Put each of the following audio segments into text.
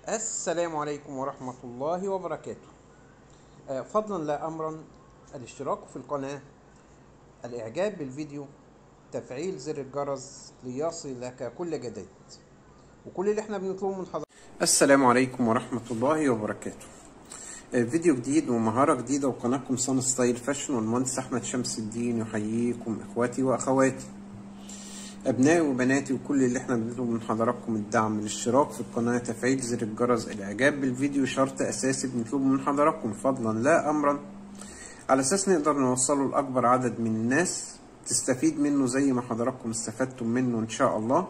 السلام عليكم ورحمة الله وبركاته آه، فضلا لا أمرا الاشتراك في القناة الإعجاب بالفيديو تفعيل زر الجرس ليصل لك كل جديد وكل اللي احنا بنطلبه من حضرتك السلام عليكم ورحمة الله وبركاته آه، فيديو جديد ومهارة جديدة وقناتكم صن ستايل فاشن والمهندس أحمد شمس الدين يحييكم إخواتي وأخواتي أبنائي وبناتي وكل اللي احنا بنطلب من حضراتكم الدعم الاشتراك في القناة تفعيل زر الجرس الإعجاب بالفيديو شرط أساسي بنطلبه من حضراتكم فضلا لا أمرا على أساس نقدر نوصله لأكبر عدد من الناس تستفيد منه زي ما حضراتكم استفدتم منه إن شاء الله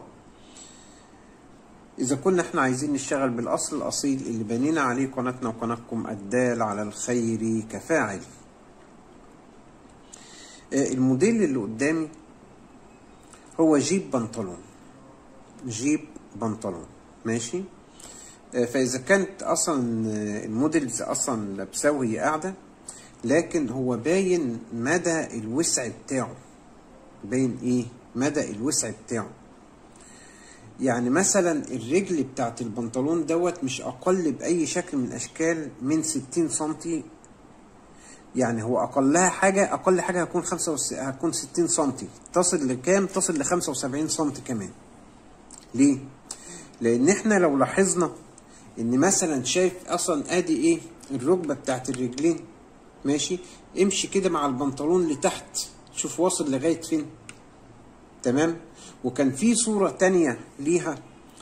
إذا كنا احنا عايزين نشتغل بالأصل الأصيل اللي بنينا عليه قناتنا وقناتكم الدال على الخير كفاعل آه، الموديل اللي قدامي هو جيب بنطلون جيب بنطلون ماشي آه، فاذا كانت اصلا آه، الموديلز اصلا لابساه وهي قاعده لكن هو باين مدى الوسع بتاعه باين ايه مدى الوسع بتاعه يعني مثلا الرجل بتاعت البنطلون دوت مش اقل باي شكل من الاشكال من 60 سنتي يعني هو اقلها حاجه اقل حاجه هتكون خمسة وس... هتكون 60 سم تصل لكام تصل ل 75 سم كمان ليه لان احنا لو لاحظنا ان مثلا شايف اصلا ادي ايه الركبه بتاعت الرجلين ماشي امشي كده مع البنطلون لتحت شوف واصل لغايه فين تمام وكان في صوره تانية ليها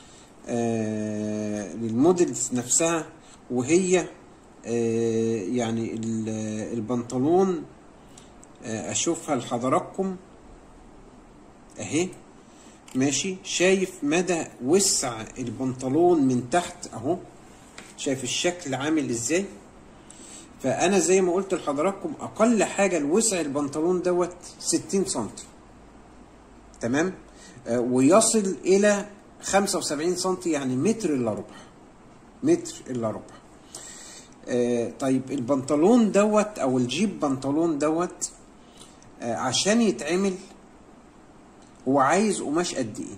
آه للموديلز نفسها وهي آه، يعني ال- البنطلون آه، اشوفها لحضراتكم اهي ماشي شايف مدى وسع البنطلون من تحت اهو شايف الشكل عامل ازاي فانا زي ما قلت لحضراتكم اقل حاجه الوسع البنطلون دوت 60 سم تمام آه، ويصل الى 75 سم يعني متر الا ربع متر الا ربع آه، طيب البنطلون دوت او الجيب بنطلون دوت آه، عشان يتعمل هو عايز قماش قد ايه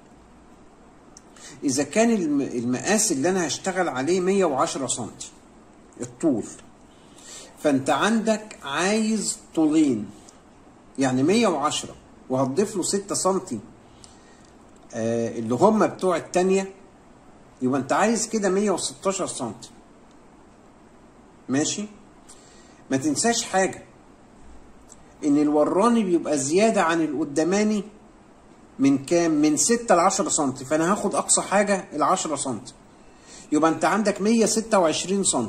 اذا كان الم- المقاس اللي انا هشتغل عليه 110 سم الطول فانت عندك عايز طولين يعني 110 وهتضيف له 6 سم آه، اللي هم بتوع التانية يبقى انت عايز كده 116 سم ماشي ما تنساش حاجة ان الوراني بيبقى زيادة عن القداماني من كام من 6 ل 10 سم فانا هاخد اقصى حاجة ال 10 سم يبقى انت عندك 126 سم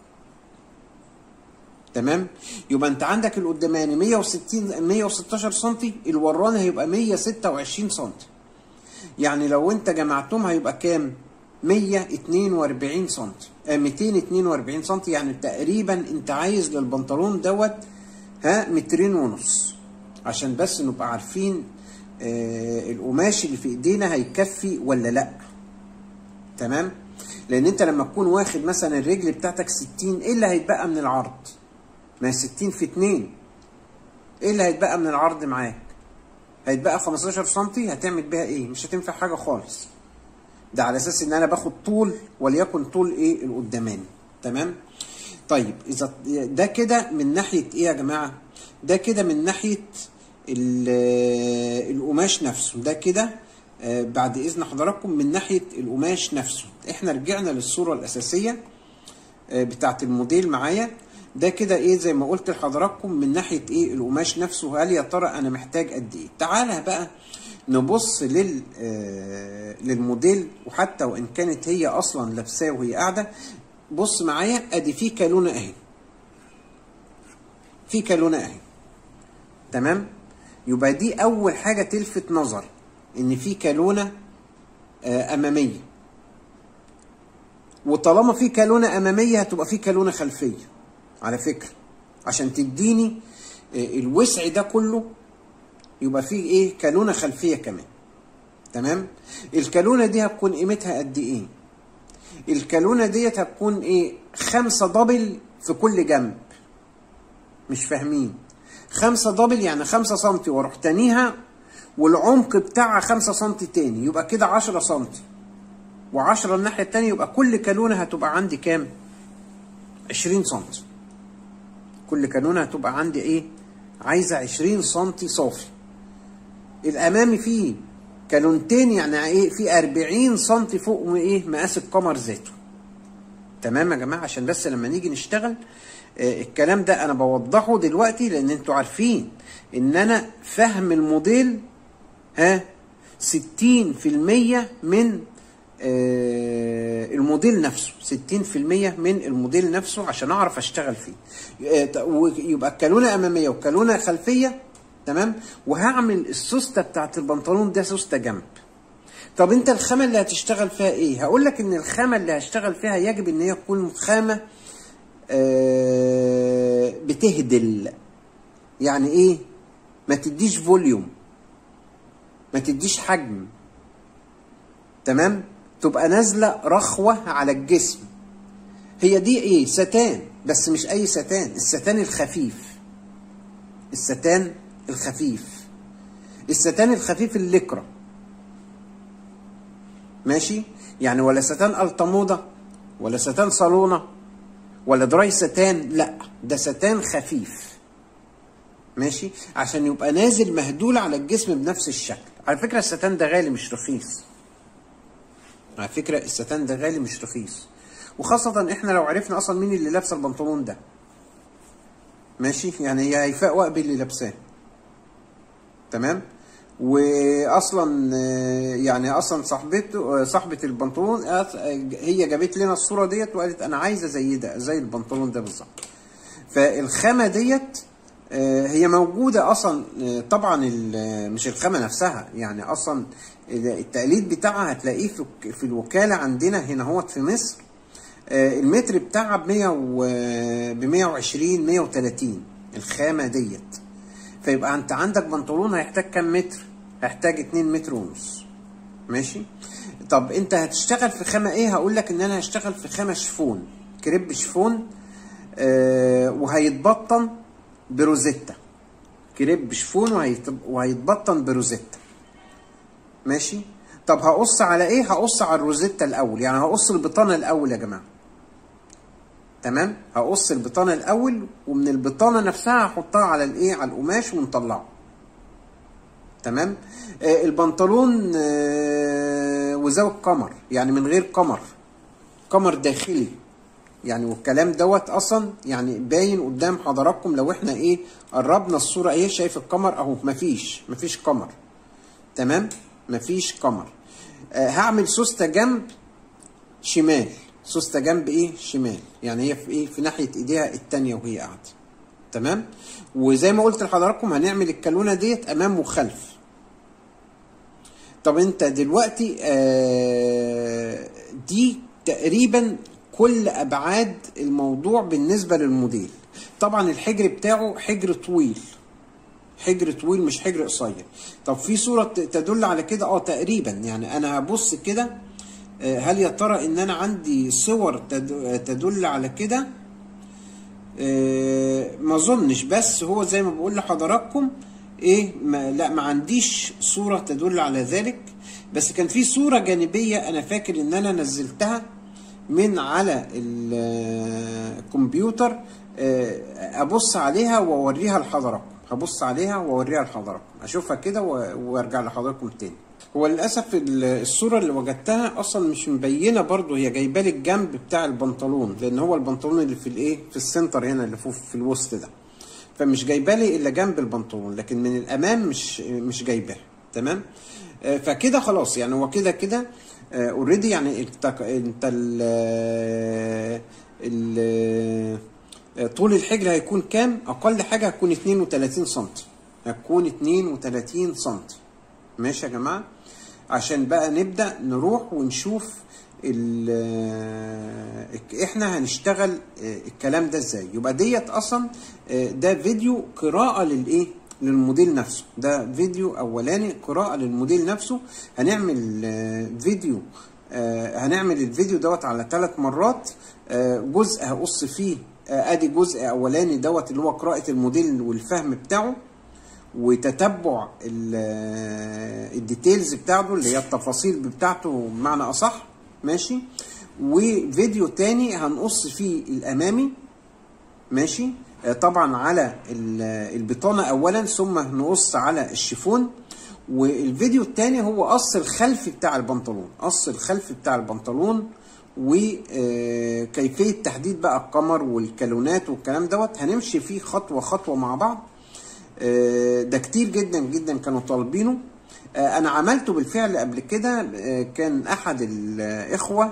تمام يبقى انت عندك القداماني 160 116 سم الوراني هيبقى 126 سم يعني لو انت جمعتهم هيبقى كام 142 سم آه 242 سم يعني تقريبا انت عايز للبنطلون دوت ها مترين ونص عشان بس نبقى عارفين آه القماش اللي في ايدينا هيكفي ولا لا تمام لان انت لما تكون واخد مثلا الرجل بتاعتك 60 ايه اللي هيتبقى من العرض ما هي 60 في 2 ايه اللي هيتبقى من العرض معاك هيتبقى 15 سم هتعمل بيها ايه مش هتنفع حاجه خالص ده على اساس ان انا باخد طول وليكن طول ايه القداماني تمام طيب اذا ده كده من ناحيه ايه يا جماعه ده كده من ناحيه ال- القماش نفسه ده كده آه، بعد اذن حضراتكم من ناحيه القماش نفسه احنا رجعنا للصوره الاساسيه آه، بتاعت الموديل معايا ده كده ايه زي ما قلت لحضراتكم من ناحيه ايه القماش نفسه هل يا ترى انا محتاج قد ايه تعالى بقى نبص لل آه، للموديل وحتى وان كانت هي اصلا لابساه وهي قاعده بص معايا ادي في كالونه اهي في كالونه اهي تمام يبقى دي اول حاجه تلفت نظر ان في كالونه آه، اماميه وطالما في كالونه اماميه هتبقى في كالونه خلفيه على فكره عشان تديني آه، الوسع ده كله يبقى في ايه كالونه خلفيه كمان تمام الكالونه دي هتكون قيمتها قد ايه الكالونه ديت هتكون ايه خمسة دبل في كل جنب مش فاهمين خمسة دبل يعني خمسة سنتي واروح تانيها والعمق بتاعها خمسة سنتي تاني يبقى كده عشرة سنتي و10 الناحيه التانيه يبقى كل كالونه هتبقى عندي كام 20 سم كل كالونه هتبقى عندي ايه عايزه 20 سم صافي الامامي فيه كالونتين يعني ايه في 40 سم فوق ايه مقاس القمر ذاته تمام يا جماعه عشان بس لما نيجي نشتغل آه الكلام ده انا بوضحه دلوقتي لان انتوا عارفين ان انا فهم الموديل ها 60% من آه الموديل نفسه 60% من الموديل نفسه عشان اعرف اشتغل فيه آه ويبقى الكالونه اماميه وكالونه خلفيه تمام وهعمل السوسته بتاعت البنطلون ده سوسته جنب طب انت الخامه اللي هتشتغل فيها ايه هقول لك ان الخامه اللي هشتغل فيها يجب ان هي تكون خامه آه بتهدل يعني ايه ما تديش فوليوم ما تديش حجم تمام تبقى نازله رخوه على الجسم هي دي ايه ستان بس مش اي ستان الستان الخفيف الستان الخفيف الستان الخفيف الليكرا ماشي يعني ولا ستان التموضه ولا ستان صالونه ولا دراي ستان لا ده ستان خفيف ماشي عشان يبقى نازل مهدول على الجسم بنفس الشكل على فكره الستان ده غالي مش رخيص على فكره الستان ده غالي مش رخيص وخاصه احنا لو عرفنا اصلا مين اللي لابسه البنطلون ده ماشي يعني هي هيفاء وقبي اللي لابساه تمام واصلا يعني اصلا صاحبته صاحبه البنطلون هي جابت لنا الصوره ديت وقالت انا عايزه زي ده زي البنطلون ده بالظبط فالخامه ديت هي موجوده اصلا طبعا مش الخامه نفسها يعني اصلا التقليد بتاعها هتلاقيه في الوكاله عندنا هنا هوت في مصر المتر بتاعها ب 100 ب 120 130 الخامه ديت فيبقى انت عندك بنطلون هيحتاج كام متر؟ هيحتاج 2 متر ونص ماشي؟ طب انت هتشتغل في خامه ايه؟ هقول لك ان انا هشتغل في خامه شفون كريب شفون آه وهيتبطن بروزيتا كريب شفون وهيتبطن بروزيتا ماشي؟ طب هقص على ايه؟ هقص على الروزيتا الاول يعني هقص البطانه الاول يا جماعه تمام هقص البطانه الاول ومن البطانه نفسها هحطها على الايه على القماش ونطلعه تمام آه البنطلون آه وزاوية قمر يعني من غير قمر قمر داخلي يعني والكلام دوت اصلا يعني باين قدام حضراتكم لو احنا ايه قربنا الصوره ايه شايف القمر اهو مفيش مفيش قمر تمام مفيش قمر آه هعمل سوسته جنب شمال سوسته جنب ايه شمال يعني هي في ايه في ناحيه ايديها التانية وهي قاعده تمام وزي ما قلت لحضراتكم هنعمل الكالونه ديت امام وخلف طب انت دلوقتي آه دي تقريبا كل ابعاد الموضوع بالنسبه للموديل طبعا الحجر بتاعه حجر طويل حجر طويل مش حجر قصير طب في صوره تدل على كده اه تقريبا يعني انا هبص كده هل يا ترى ان انا عندي صور تدل على كده ما اظنش بس هو زي ما بقول لحضراتكم ايه ما لا ما عنديش صورة تدل على ذلك بس كان في صورة جانبية انا فاكر ان انا نزلتها من على الكمبيوتر ابص عليها واوريها لحضراتكم هبص عليها واوريها لحضراتكم اشوفها كده وارجع لحضراتكم تاني هو للاسف الصوره اللي وجدتها اصلا مش مبينه برضو هي جايبه لي الجنب بتاع البنطلون لان هو البنطلون اللي في الايه في السنتر هنا اللي فوق في الوسط ده فمش جايبه لي الا جنب البنطلون لكن من الامام مش مش جايباه تمام فكده خلاص يعني هو كده كده اوريدي يعني انت انت ال ال طول الحجر هيكون كام اقل حاجه هتكون 32 سم هتكون 32 سم ماشي يا جماعه عشان بقى نبدا نروح ونشوف احنا هنشتغل الكلام ده ازاي يبقى ديت اصلا ده فيديو قراءه للايه للموديل نفسه ده فيديو اولاني قراءه للموديل نفسه هنعمل فيديو هنعمل الفيديو دوت على ثلاث مرات جزء هقص فيه ادي جزء اولاني دوت اللي هو قراءه الموديل والفهم بتاعه وتتبع الديتيلز بتاعته اللي هي التفاصيل بتاعته بمعنى اصح ماشي وفيديو تاني هنقص فيه الامامي ماشي آه، طبعا على ال- البطانه اولا ثم نقص على الشيفون والفيديو التاني هو قص الخلفي بتاع البنطلون قص الخلفي بتاع البنطلون وكيفيه تحديد بقى القمر والكالونات والكلام دوت هنمشي فيه خطوه خطوه مع بعض آه، ده كتير جدا جدا كانوا طالبينه آه، انا عملته بالفعل قبل كده آه، كان احد الاخوه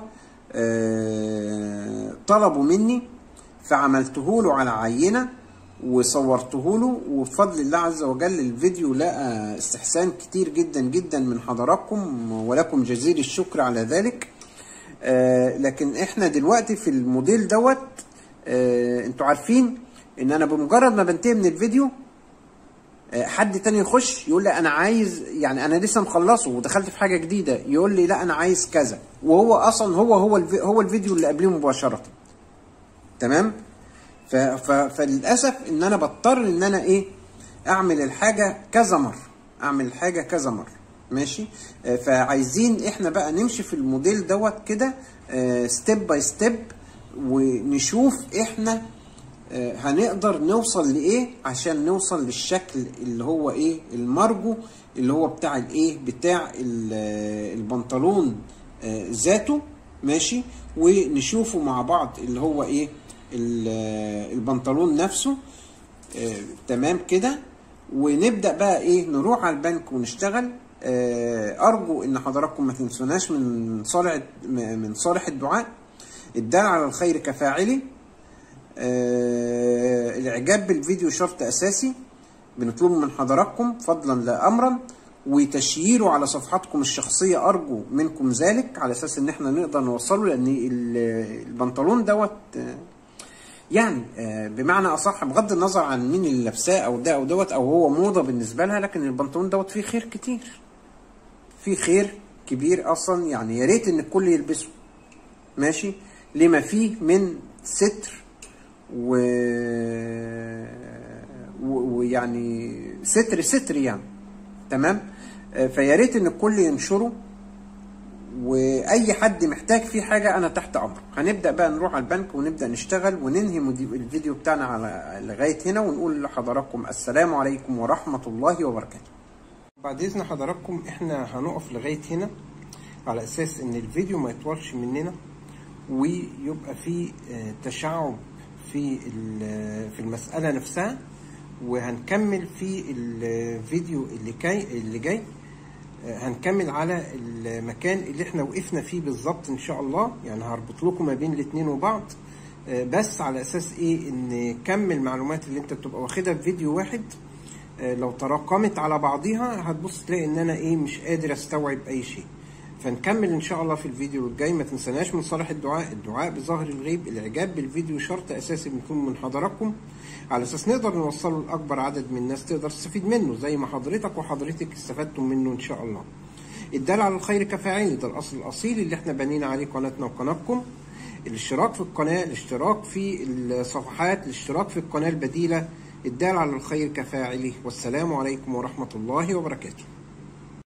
آه، طلبوا مني فعملته له على عينه وصورته له وبفضل الله عز وجل الفيديو لقى استحسان كتير جدا جدا من حضراتكم ولكم جزيل الشكر على ذلك آه، لكن احنا دلوقتي في الموديل دوت آه، انتوا عارفين ان انا بمجرد ما بنتهي من الفيديو آه، حد تاني يخش يقول لي انا عايز يعني انا لسه مخلصه ودخلت في حاجه جديده يقول لي لا انا عايز كذا وهو اصلا هو هو الفي هو الفيديو اللي قبليه مباشره تمام ف ف فللاسف ان انا بضطر ان انا ايه اعمل الحاجه كذا مره اعمل الحاجه كذا مره ماشي آه، فعايزين احنا بقى نمشي في الموديل دوت كده ستيب باي ستيب ونشوف احنا آه، هنقدر نوصل لايه عشان نوصل للشكل اللي هو ايه المرجو اللي هو بتاع الايه بتاع ال- آه، البنطلون آه، ذاته ماشي ونشوفه مع بعض اللي هو ايه ال- آه، البنطلون نفسه آه، تمام كده ونبدا بقى ايه نروح على البنك ونشتغل آه، ارجو ان حضراتكم ما تنسوناش من صالح من صالح الدعاء الدال على الخير كفاعله آه، الاعجاب بالفيديو شرط اساسي بنطلبه من حضراتكم فضلا لا امرا وتشييره على صفحاتكم الشخصيه ارجو منكم ذلك على اساس ان احنا نقدر نوصله لان ال- البنطلون دوت آه، يعني آه، بمعنى اصح بغض النظر عن مين اللي لابساه او ده او دوت او هو موضه بالنسبه لها لكن البنطلون دوت فيه خير كتير فيه خير كبير اصلا يعني يا ريت ان الكل يلبسه ماشي لما فيه من ستر و و- ويعني ستر ستر يعني تمام آه، فيا ريت ان الكل ينشره واي حد محتاج فيه حاجه انا تحت امره هنبدا بقى نروح على البنك ونبدا نشتغل وننهي مدي- الفيديو بتاعنا على لغايه هنا ونقول لحضراتكم السلام عليكم ورحمه الله وبركاته بعد اذن حضراتكم احنا هنقف لغايه هنا على اساس ان الفيديو ما يطولش مننا ويبقى في آه، تشعب في ال- في المساله نفسها وهنكمل في الفيديو اللي جاي اللي جاي آه، هنكمل على المكان اللي احنا وقفنا فيه بالظبط ان شاء الله يعني هربط لكم ما بين الاتنين وبعض آه، بس على اساس ايه ان كم المعلومات اللي انت بتبقى واخدها في فيديو واحد آه، لو تراكمت على بعضيها هتبص تلاقي ان انا ايه مش قادر استوعب اي شيء فنكمل ان شاء الله في الفيديو الجاي ما تنسناش من صالح الدعاء الدعاء بظاهر الغيب الاعجاب بالفيديو شرط اساسي بيكون من حضراتكم على اساس نقدر نوصله لاكبر عدد من الناس تقدر تستفيد منه زي ما حضرتك وحضرتك استفدتم منه ان شاء الله الدال على الخير كفاعل ده الاصل الاصيل اللي احنا بنينا عليه قناتنا وقناتكم الاشتراك في القناه الاشتراك في الصفحات الاشتراك في القناه البديله الدال على الخير كفاعله والسلام عليكم ورحمه الله وبركاته